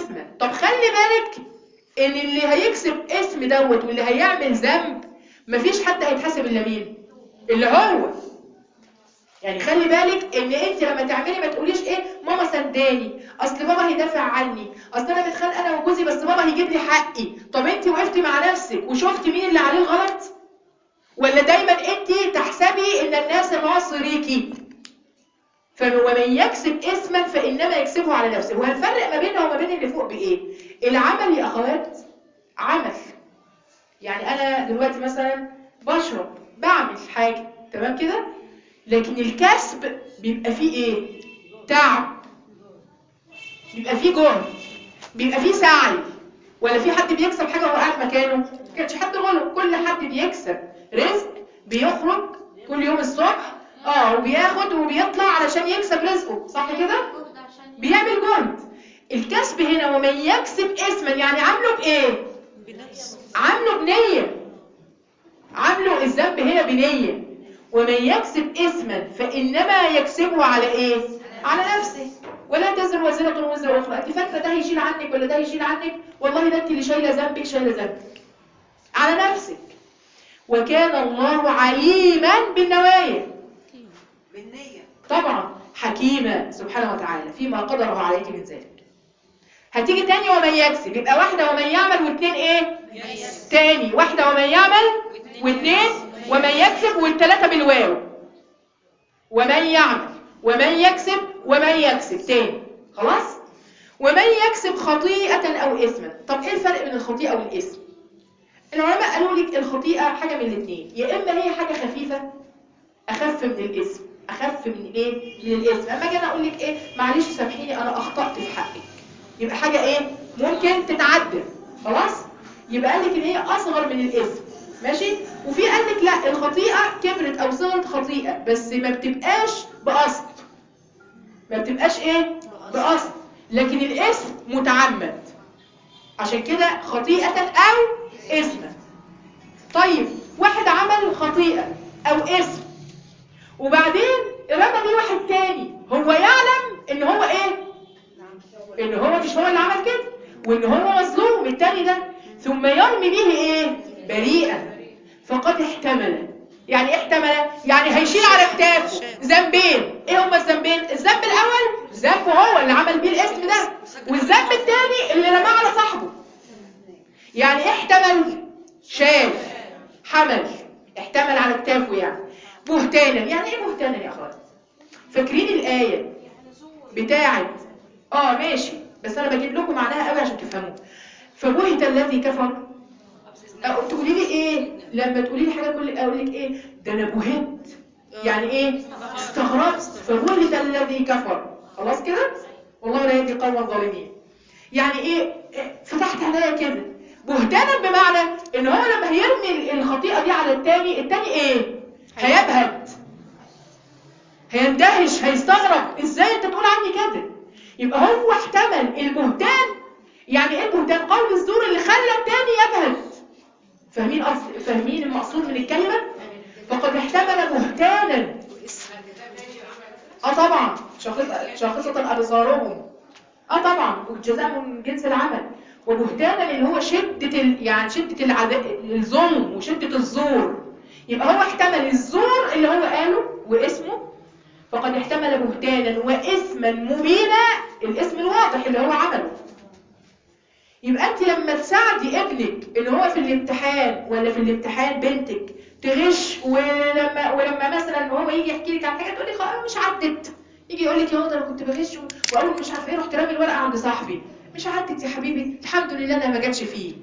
اسما طب خلي بالك ان اللي هيكسب اسم دوت واللي هيعمل ذنب مفيش حد هيتحاسب الا مين اللي هو يعني خلي بالك ان انت لما تعملي ما تقوليش ايه ماما سنداني اصل بابا هيدافع عني اصل انا متخانقه انا وجوزي بس بابا هيجيب لي حقي طب انت وقفتي مع نفسك وشفتي مين اللي عليه الغلط ولا دايما انت تحسبي ان الناس معصريكي ومن يكسب اسما فانما يكسبه على نفسه وهنفرق ما بينه وما بين اللي فوق بايه العمل يا اخوات عمل يعني انا دلوقتي مثلا بشرب بعمل حاجه تمام كده لكن الكسب بيبقى فيه ايه تعب بيبقى فيه جهد بيبقى فيه سعي ولا في حد بيكسب حاجه وهو قاعد مكانه ما كانش حد غلط كل حد بيكسب رزق بيخرج كل يوم الصبح اه وبياخد وبيطلع علشان يكسب رزقه صح كده بيعمل جهد الكسب هنا ومن يكسب اسما يعني عامله بايه عامله بنيه عامله الذنب هنا بنيه ومن يكسب اسما فانما يكسبه على ايه على نفسه ولا تزر وزرة وزر اخرى انت فاكره ده هيشيل عنك ولا ده هيشيل عنك والله ده انت اللي شايله ذنبك شايله ذنبك على نفسك وكان الله عليما بالنوايا بالنية طبعا حكيما سبحانه وتعالى فيما قدره عليك من ذلك هتيجي تاني ومن يكسب يبقى واحدة ومن يعمل واثنين ايه تاني واحدة ومن يعمل واثنين ومن يكسب والثلاثة بالواو ومن يعمل ومن يكسب ومن يكسب تاني خلاص ومن يكسب خطيئة او اثما طب ايه الفرق بين الخطيئة والاسم العلماء قالوا لك الخطيئة حاجة من الاثنين يا اما هي حاجة خفيفة اخف من الاسم اخف من ايه من الاسم اما اجي انا اقول لك ايه معلش سامحيني انا اخطات في حقك يبقى حاجه ايه ممكن تتعدل خلاص يبقى قال لك ان هي اصغر من الاسم ماشي وفي قال لك لا الخطيئه كبرت او صغرت خطيئه بس ما بتبقاش بقصد ما بتبقاش ايه بقصد لكن الاسم متعمد عشان كده خطيئه او اسما طيب واحد عمل خطيئه او اسم وبعدين رمى ليه واحد تاني هو يعلم ان هو ايه ان هو مش هو اللي عمل كده وان هو مظلوم التاني ده ثم يرمي به ايه بريئا فقد احتمل يعني ايه احتمل يعني هيشيل على كتافه ذنبين ايه هما الذنبين الذنب الاول ذنبه هو اللي عمل بيه الاسم ده والذنب الثاني اللي رماه على صاحبه يعني احتمل شال حمل احتمل على كتافه يعني بهتانا يعني ايه بهتانا يا اخوات فاكرين الايه بتاعه اه ماشي بس انا بجيب لكم معناها قوي عشان تفهموا فبهت الذي كفر أو تقولي لي ايه لما تقولي لي حاجه كل اقول لك ايه ده انا بهت يعني ايه استغربت فبهت الذي كفر خلاص كده والله لا يهدي قوم الظالمين يعني ايه إيه؟ فتحت عينيا كده بهتانا بمعنى ان هو لما هيرمي الخطيئه دي على التاني التاني ايه هيبهت هيندهش هيستغرب ازاي انت تقول عني كده يبقى هو احتمل البهتان يعني ايه البهتان قول الزور اللي خلى التاني يبهت فاهمين أصل فاهمين المقصود من الكلمه فقد احتمل بهتانا اه طبعا شاخصه شاخصه ابصارهم اه طبعا والجزاء من جنس العمل وبهتانا اللي هو شده ال... يعني شده العداء الظلم وشده الزور يبقى هو احتمل الزور اللي هو قاله واسمه فقد احتمل بهتانا واسما مبينا الاسم الواضح اللي هو عمله يبقى انت لما تساعدي ابنك ان هو في الامتحان ولا في الامتحان بنتك تغش ولما ولما مثلا هو يجي يحكي لك عن حاجه تقول لي خلاص مش عدت يجي يقول لك يا ده انا كنت بغش واول مش عارفه ايه رحت رامي الورقه عند صاحبي مش عدت يا حبيبي الحمد لله انا ما جاتش فيك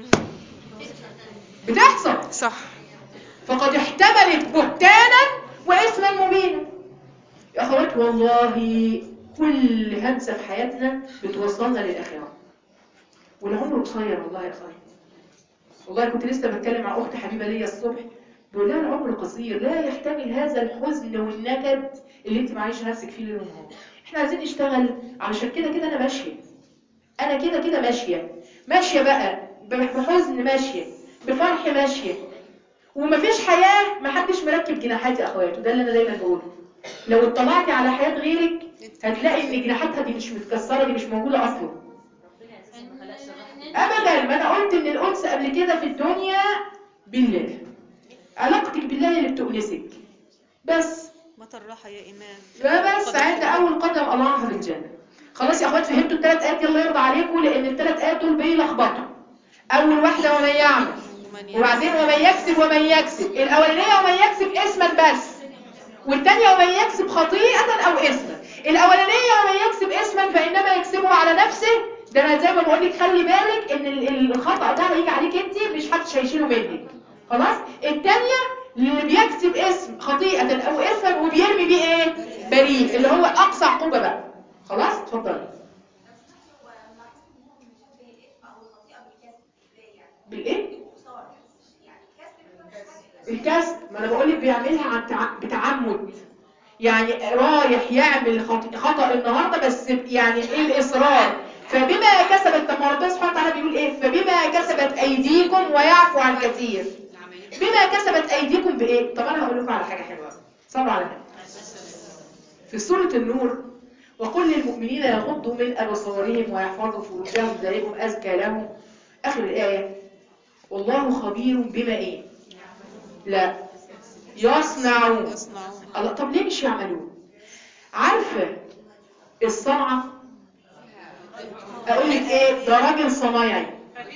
بتحصل صح فقد احتملت بهتانا واسما مبينا يا اخوات والله كل همسه في حياتنا بتوصلنا للاخره والعمر قصير والله يا اخوات والله كنت لسه بتكلم مع اخت حبيبه ليا الصبح بقول لها العمر قصير لا يحتمل هذا الحزن والنكد اللي انت معيشه نفسك فيه ليل ونهار احنا عايزين نشتغل علشان كده كده انا ماشيه انا كده كده ماشيه ماشيه بقى بحزن ماشيه بفرح ماشيه ومفيش حياه محدش مركب جناحات يا اخوات وده اللي انا دايما بقوله لو اطلعتي على حياه غيرك هتلاقي ان جناحاتها دي مش متكسره دي مش موجوده اصلا ان الانس قبل كده في الدنيا بالله علاقتك بالله هي اللي بتؤنسك بس متى الراحة يا إيمان لا بس عند اول قدم الله في الجنه خلاص يا اخوات فهمتوا الثلاث ايات الله يرضى عليكم لان الثلاث ايات دول بيلخبطوا اول واحده ومن يعمل وبعدين ومن يكسب ومن يكسب الاولانيه ومن يكسب اسما بس والثانيه ومن يكسب خطيئه او اسما الاولانيه ومن يكسب اسما فانما يكسبه على نفسه ده انا زي ما بقول لك خلي بالك ان ال- الخطا ده هيجي عليك انت مش حدش هيشيله منك خلاص الثانيه اللي بيكسب اسم خطيئه او اسما وبيرمي بيه ايه بريء اللي هو اقصى عقوبه بقى خلاص اتفضلي بالايه الكسب ما انا بقول لك بيعملها عن تع... بتعمد يعني رايح يعمل خط... خطأ النهارده بس يعني ايه الاصرار فبما كسبت طب ما ربنا سبحانه وتعالى بيقول ايه فبما كسبت ايديكم ويعفو عن كثير بما كسبت ايديكم بايه طب انا هقول لكم على حاجه حلوه صلوا على النبي في سوره النور وقل للمؤمنين يغضوا من ابصارهم ويحفظوا فروجهم ذلكم ازكى لهم اخر الايه والله خبير بما ايه لا يصنعون يصنعون الله طب ليه مش يعملون عارفه الصنعه اقول لك ايه ده راجل صنايعي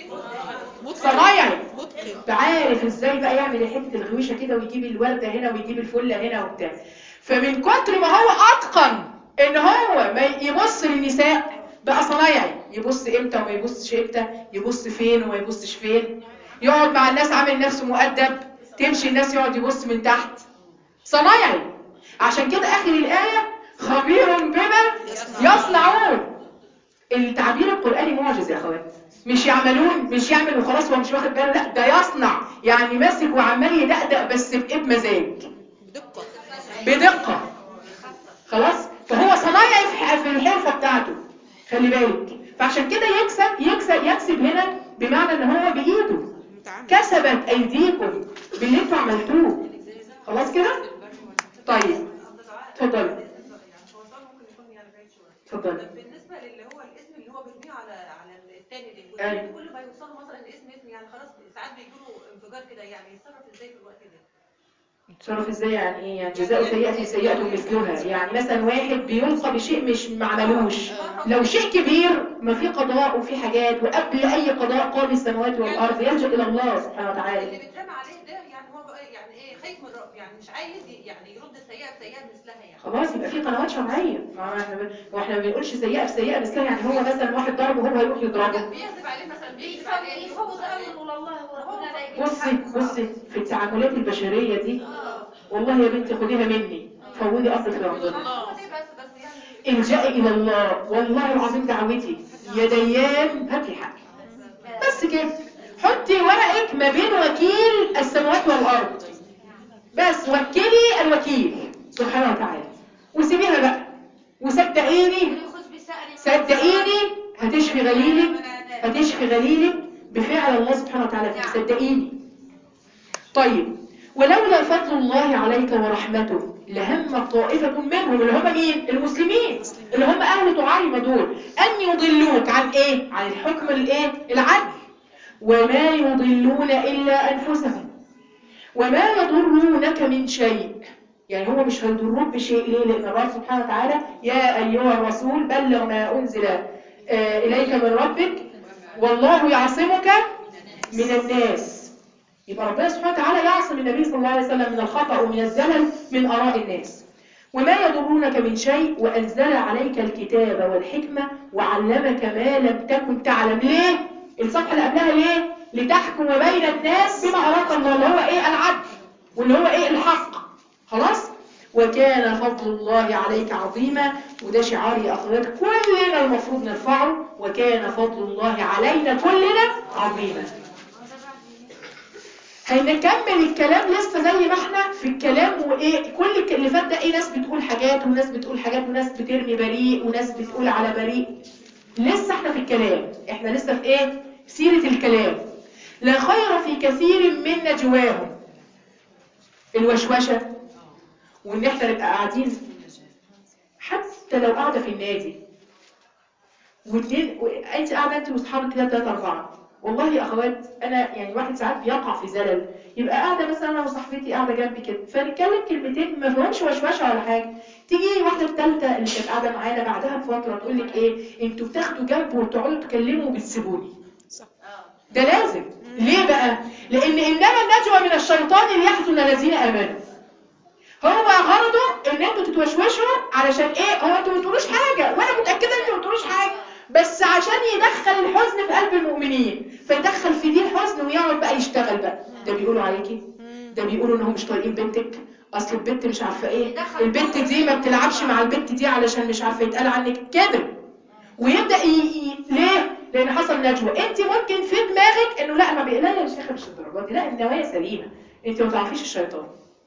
صنايعي متقن عارف ازاي بقى يعمل حته الغويشه كده ويجيب الورده هنا ويجيب الفله هنا وبتاع فمن كتر ما هو اتقن ان هو ما يبص للنساء بقى صنايعي يبص امتى وما يبصش امتى يبص فين وما يبصش فين يقعد مع الناس عامل نفسه مؤدب تمشي الناس يقعد يبص من تحت صنايعي عشان كده اخر الايه خبير بما يصنعون التعبير القرآني معجز يا اخوات مش يعملون مش يعمل وخلاص هو مش واخد باله لا ده يصنع يعني ماسك وعمال يدقدق بس بايه بمزاج بدقة بدقة خلاص فهو صنايعي في ح- في الحرفة بتاعته خلي بالك فعشان كده يكسب يكسب يكسب هنا بمعنى ان هو بايده متعامل كسبت ايديكم باللي انتوا عملتوه خلاص كده طيب اتفضلي يعني هو سؤال ممكن يكون يعني بعيد شويه اتفضلي طب بالنسبه للي هو الاسم اللي هو بيرميه على على الثاني ده أيوة. والتاني كل ما يوصلوا مثلا اسم اسم يعني خلاص ساعات بيجيله انفجار كده يعني يتصرف ازاي في الوقت ده؟ تصرف ازاي يعني ايه يعني جزاء سيئة سيئة مثلها يعني مثلا واحد بيلقى بشيء مش ما عملوش لو شيء كبير ما في قضاء وفي حاجات وقبل اي قضاء قاضي السماوات والارض يلجأ الى الله سبحانه اللي وتعالى بيترمى عليه ده يعني هو بقى يعني ايه خايف من رب يعني مش عايز ي- يعني يرد السيئه بسيئه مثلها يعني خلاص يبقى في قنوات شرعية ما احنا واحنا ما بنقولش سيئة بسيئة مثلها يعني هو مثلا واحد ضربه هو هيروح يضربه بيكذب عليه مثلا بيكذب عليه يفوض امره لله وربنا لا يجيب بصي حقه. بصي في التعاملات البشرية دي والله يا بنتي خديها مني فوضي امرك لربنا هو دي بس بس يعني الجأي الى الله والله العظيم دعوتي يا ديان هات لي حقي بس كده حطي ورقك ما بين وكيل السماوات والارض بس وكلي الوكيل سبحانه وتعالى وسيبيها بقى وصدقيني ويأخذ بسأر صدقيني هتشفي غليلك هتشفي غليلك بفعل الله سبحانه وتعالى فيك صدقيني طيب ولولا فضل الله عليك ورحمته لهم طائفة منهم اللي هم مين؟ المسلمين اللي هم أهل طعيمة دول أن يضلوك عن إيه؟ عن الحكم الإيه؟ العدل وما يضلون إلا أنفسهم وما يضرونك من شيء يعني هو مش هيضروك بشيء ليه لأن الله سبحانه وتعالى يا أيها الرسول بلغ ما أنزل آه، إليك من ربك والله يعصمك من الناس يبقى ربنا سبحانه وتعالى يعصم النبي صلى الله عليه وسلم من الخطأ ومن الزلل من آراء الناس وما يضرونك من شيء وأنزل عليك الكتاب والحكمة وعلمك ما لم تكن تعلم ليه؟ الصفحة اللي قبلها ليه؟ لتحكم بين الناس بما أراك الله اللي هو إيه العدل واللي هو إيه الحق خلاص؟ وكان فضل الله عليك عظيما وده شعار يا أخوات كلنا المفروض نرفعه وكان فضل الله علينا كلنا عظيما هنكمل الكلام لسه زي ما احنا في الكلام وايه كل الك- اللي فات ده ايه ناس بتقول حاجات وناس بتقول حاجات وناس بترمي بريء وناس بتقول على بريء لسه احنا في الكلام احنا لسه في ايه سيرة الكلام لا خير في كثير من نجواهم الوشوشة وان احنا نبقى قاعدين حتى لو قاعدة في النادي واتنين و- انت قاعدة انت واصحابك كده تلاتة اربعة والله يا اخوات انا يعني واحد ساعات بيقع في زلل يبقى قاعده مثلا انا وصاحبتي قاعده جنبي كده فنتكلم كلمتين ما فيهمش وشوشه ولا حاجه تيجي واحده الثالثه اللي كانت قاعده معانا بعدها بفتره تقول لك ايه انتوا بتاخدوا جنب وتقعدوا تكلموا وبتسيبوني ده لازم ليه بقى لان انما النجوى من الشيطان ليحزن الذين امنوا هو غرضه ان انتوا تتوشوشوا علشان ايه هو انتوا ما بتقولوش حاجه وانا متاكده ان انتوا ما بتقولوش حاجه بس عشان يدخل الحزن في قلب المؤمنين فيدخل في دي الحزن ويقعد بقى يشتغل بقى ده بيقولوا عليكي ده بيقولوا انهم مش طايقين بنتك اصل البنت مش عارفه ايه البنت دي ما بتلعبش مع البنت دي علشان مش عارفه يتقال عنك كده ويبدا ي... ي... ليه لان حصل نجوى انت ممكن في دماغك انه لا ما بي... لا يا شيخه مش الدرجات دي لا النوايا سليمه انت ما تعرفيش الشيطان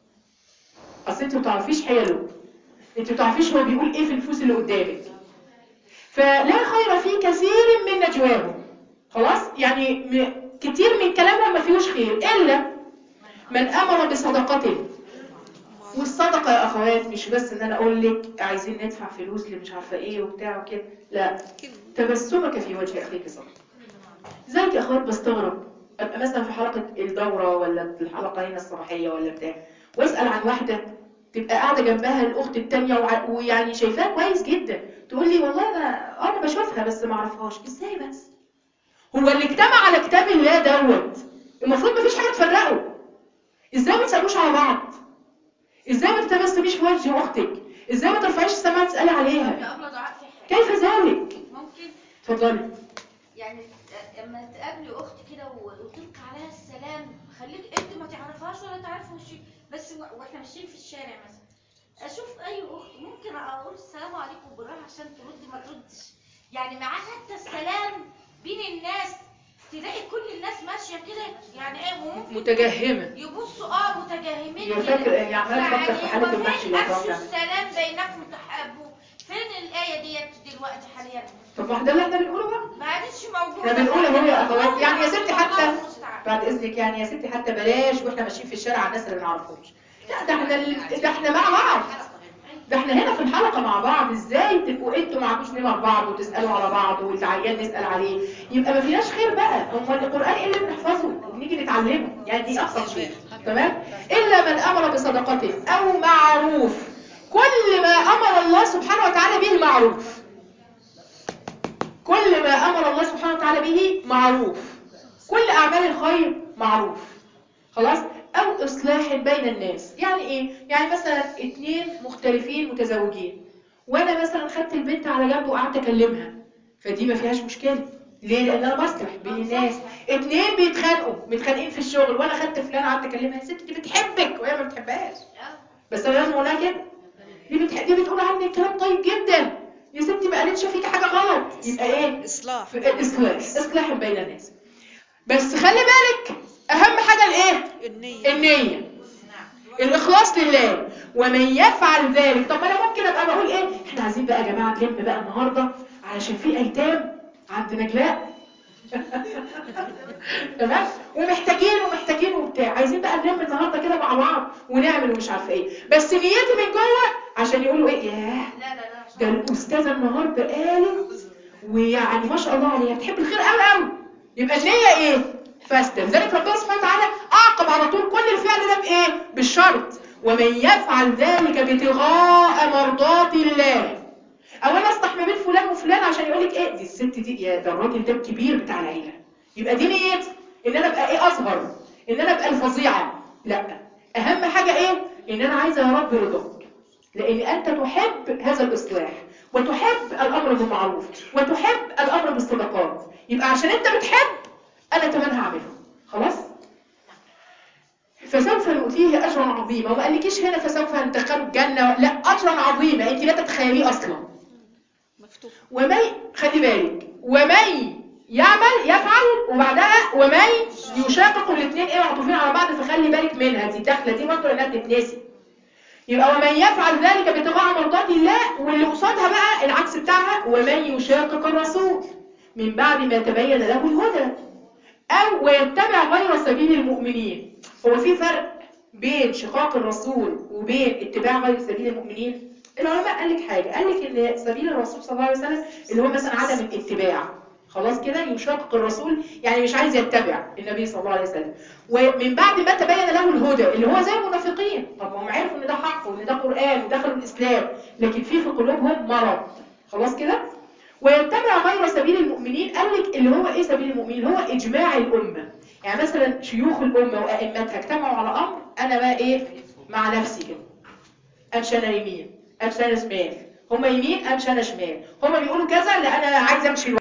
اصل انت ما تعرفيش حيله انت ما تعرفيش هو بيقول ايه في النفوس اللي قدامك فلا خير في كثير من نجواهم خلاص يعني م... كتير من كلامهم ما فيهوش خير الا من امر بصدقته والصدقه يا اخوات مش بس ان انا اقول لك عايزين ندفع فلوس اللي مش عارفه ايه وبتاع وكده لا تبسمك في وجه اخيك صدقه زيك يا اخوات بستغرب ابقى مثلا في حلقه الدوره ولا الحلقه هنا الصباحيه ولا بتاع واسال عن واحده تبقى قاعده جنبها الاخت التانية وع- ويعني شايفاها كويس جدا تقول لي والله انا انا بشوفها بس ما اعرفهاش ازاي بس هو اللي اجتمع على كتاب الله دوت المفروض مفيش حاجه تفرقه ازاي ما تسالوش على بعض ازاي ما تتبسميش في وجه اختك ازاي ما ترفعيش السماعه تسالي عليها يا أبلة دعاء في حاجة كيف ذلك ممكن اتفضلي يعني لما تقابلي اخت كده و- وتلقي عليها السلام خليك انت ما تعرفهاش ولا تعرفوا شيء بس و- واحنا ماشيين في الشارع مثلا اشوف اي اخت ممكن اقول السلام عليكم بالراحه عشان تردي ما تردش يعني مع حتى السلام بين الناس تلاقي كل الناس ماشيه كده يعني ايه وممكن متجهمه يبصوا اه متجاهمين هي كده. فاكرة- هي عمالة تفكر في حالة وفين المحشي اللي افشوا هتوقع. السلام بينكم تحابوا فين الايه ديت دلوقتي حاليا طب ما ده اللي احنا بنقوله بقى ما عادتش موجوده احنا بنقول اهو يا اخوات يعني يا ستي الله حتى المستعان. بعد اذنك يعني يا ستي حتى بلاش واحنا ماشيين في الشارع على الناس اللي ما نعرفهمش لا ده احنا ال- ده احنا مع بعض ده احنا هنا في الحلقه مع بعض ازاي تبقوا انتوا معكوش نمر بعض وتسالوا على بعض والعيان نسال عليه يبقى ما فيناش خير بقى امال القران ايه اللي بنحفظه وبنيجي نتعلمه يعني دي ابسط شيء تمام الا من امر بصدقته او معروف كل ما امر الله سبحانه وتعالى به معروف كل ما امر الله سبحانه وتعالى به معروف كل اعمال الخير معروف خلاص او اصلاح بين الناس يعني ايه يعني مثلا اتنين مختلفين متزوجين وانا مثلا خدت البنت على جنب وقعدت اكلمها فدي ما فيهاش مشكله ليه لان انا بصلح بين الناس اتنين بيتخانقوا متخانقين في الشغل وانا خدت فلان قعدت اكلمها يا ست دي بتحبك وهي ما بتحبهاش بس انا لازم اقولها كده دي بتح... دي بتقول عنك كلام طيب جدا يا ستي ما قالتش فيك حاجه غلط يبقى ايه إصلاح في اصلاح اصلاح بين الناس بس خلي بالك اهم حاجه الايه النية النيه الاخلاص لله ومن يفعل ذلك طب ما انا ممكن ابقى بقول ايه احنا عايزين بقى يا جماعه نلم بقى النهارده علشان في ايتام عند نجلاء تمام ومحتاجين ومحتاجين وبتاع عايزين بقى نلم النهارده كده مع بعض ونعمل ومش عارفه ايه بس نيتي من جوه عشان يقولوا ايه ياه لا لا لا ده الاستاذه النهارده قالت ويعني ما شاء الله عليها بتحب الخير قوي قوي يبقى النيه ايه فاسده لذلك ربنا سبحانه وتعالى اعقب على طول كل الفعل ده بايه بالشرط ومن يفعل ذلك ابتغاء مرضات الله او انا اصلح ما بين فلان وفلان عشان يقول لك ايه دي الست دي يا ده الراجل ده الكبير بتاع العيله يبقى دي نيتي ان انا ابقى ايه اصغر ان انا ابقى الفظيعه لا اهم حاجه ايه ان انا عايزه يا رب رضاك لان انت تحب هذا الاصلاح وتحب الامر بالمعروف وتحب الامر بالصدقات يبقى عشان انت بتحب انا كمان هعمله خلاص فسوف نؤتيه اجرا عظيما وما قالكيش هنا فسوف ندخله الجنه لا اجرا عظيما انت لا تتخيليه اصلا مفتوح ومن خلي بالك ومن يعمل يفعل وبعدها ومن يشاقق الاثنين ايه معطوفين على بعض فخلي بالك منها دي الدخله دي برضه لانها بتتنسي يبقى ومن يفعل ذلك ابتغاء مرضات الله واللي قصادها بقى العكس بتاعها ومن يشاقق الرسول من بعد ما تبين له الهدى او ويتبع غير سبيل المؤمنين هو في فرق بين شقاق الرسول وبين اتباع غير سبيل المؤمنين العلماء قال لك حاجه قال لك ان سبيل الرسول صلى الله عليه وسلم اللي هو مثلا عدم الاتباع خلاص كده يشاقق الرسول يعني مش عايز يتبع النبي صلى الله عليه وسلم ومن بعد ما تبين له الهدى اللي هو زي المنافقين طب ما هم عرفوا ان ده حق وان ده قرآن ودخلوا الإسلام لكن في في قلوبهم مرض خلاص كده ويتبع غير سبيل المؤمنين قال لك اللي هو ايه سبيل المؤمنين هو اجماع الامه يعني مثلا شيوخ الامه وائمتها اجتمعوا على امر انا بقى ايه مع نفسي كده امشي انا يمين امشي انا شمال هم يمين امشي انا شمال هم بيقولوا كذا لا انا عايز امشي